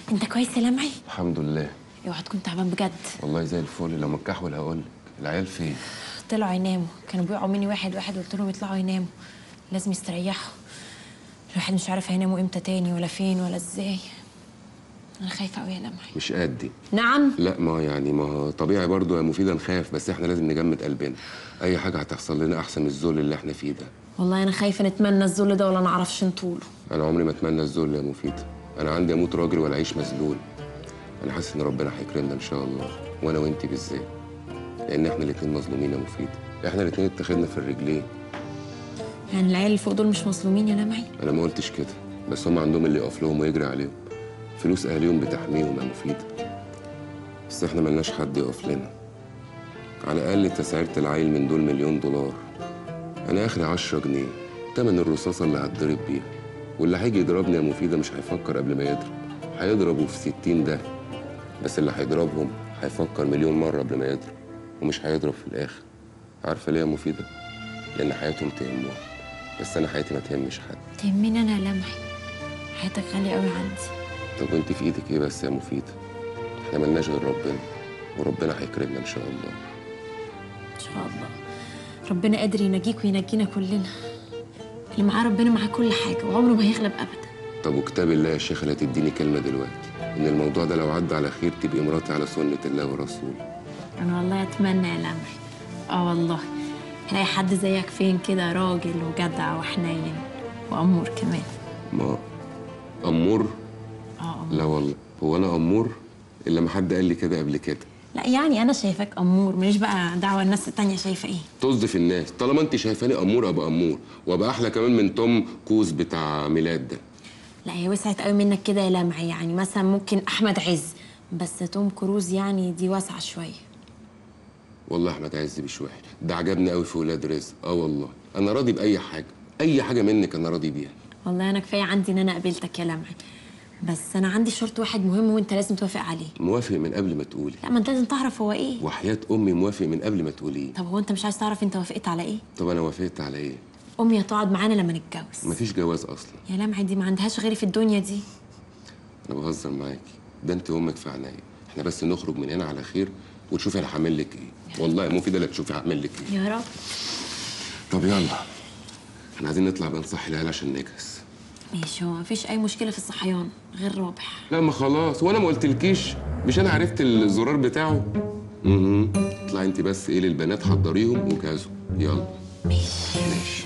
انت كويس يا لمعي الحمد لله اوعى تكون تعبان بجد والله زي الفل لو متكحول هقول لك العيال فين طلعوا يناموا كانوا بيقعوا مني واحد واحد قلت لهم يطلعوا يناموا لازم يستريحوا الواحد مش عارف هيناموا امتى تاني ولا فين ولا ازاي انا خايفه قوي يا لمعي مش قدي نعم لا ما يعني ما هو طبيعي برضو يا مفيدة نخاف بس احنا لازم نجمد قلبنا اي حاجه هتحصل لنا احسن من الذل اللي احنا فيه ده والله انا خايفه نتمنى الذل ده ولا نعرفش نطوله انا عمري ما اتمنى الذل يا مفيدة انا عندي اموت راجل ولا اعيش مذلول انا حاسس ان ربنا هيكرمنا ان شاء الله وانا وانتي بالذات لان احنا الاتنين مظلومين يا مفيدة احنا الاتنين اتخذنا في الرجلين يعني العيال اللي فوق دول مش مظلومين يا لمعي انا ما قلتش كده بس هم عندهم اللي يقف لهم ويجري عليهم فلوس اهاليهم بتحميهم يا مفيدة بس احنا ملناش حد يقف لنا على الاقل تسعيرة العيل من دول مليون دولار انا اخري عشرة جنيه تمن الرصاصة اللي هتضرب بيها واللي هيجي يضربني يا مفيدة مش هيفكر قبل ما يضرب هيضربوا في ستين ده بس اللي هيضربهم هيفكر مليون مرة قبل ما يضرب ومش هيضرب في الاخر عارفة ليه يا مفيدة؟ لأن حياتهم تهمهم بس أنا حياتي ما تهمش حد تهمني انا يا لمعي حياتك غاليه قوي عندي طب وانت في ايدك ايه بس يا مفيدة؟ احنا ملناش غير ربنا وربنا هيكرمنا ان شاء الله ان شاء الله ربنا قادر ينجيك وينجينا كلنا اللي معاه ربنا معاه كل حاجه وعمره ما هيغلب ابدا طب وكتاب الله يا شيخ لا تديني كلمة دلوقتي ان الموضوع ده لو عدى على خير تبقي مراتي على سنة الله ورسوله انا والله اتمنى يا لمعي اه والله هلاقي حد زيك فين كده راجل وجدع وحنين وامور كمان ما أمور اه لا والله هو انا أمور الا ما حد قال لي كده قبل كده لا يعني انا شايفاك امور مش بقى دعوه الناس التانية شايفه ايه طز في الناس طالما انت شايفاني امور ابقى امور وابقى احلى كمان من توم كوز بتاع ميلاد ده لا هي وسعت قوي منك كده يا لمعي يعني مثلا ممكن احمد عز بس توم كروز يعني دي واسعه شويه والله احمد عز مش وحش ده عجبني قوي في ولاد رزق اه والله انا راضي باي حاجه اي حاجه منك انا راضي بيها والله انا كفايه عندي ان انا قابلتك يا لمعي بس انا عندي شرط واحد مهم وانت لازم توافق عليه موافق من قبل ما تقولي لا ما انت لازم تعرف هو ايه وحياه امي موافق من قبل ما تقوليه طب هو انت مش عايز تعرف انت وافقت على ايه طب انا وافقت على ايه امي هتقعد معانا لما نتجوز مفيش جواز اصلا يا لمعي دي ما عندهاش غيري في الدنيا دي انا بهزر معاكي ده انت وامك في عينيا احنا بس نخرج من هنا على خير وتشوفي انا هعمل لك ايه والله يا مفيده لا تشوفي هعمل لك ايه يا رب طب يلا احنا عايزين نطلع بقى نصحي العيال عشان نجهز ماشي هو مفيش اي مشكله في الصحيان غير رابح لا ما خلاص وانا ما قلتلكيش مش انا عرفت الزرار بتاعه اها اطلعي انت بس ايه للبنات حضريهم وجهزوا يلا ماشي ماشي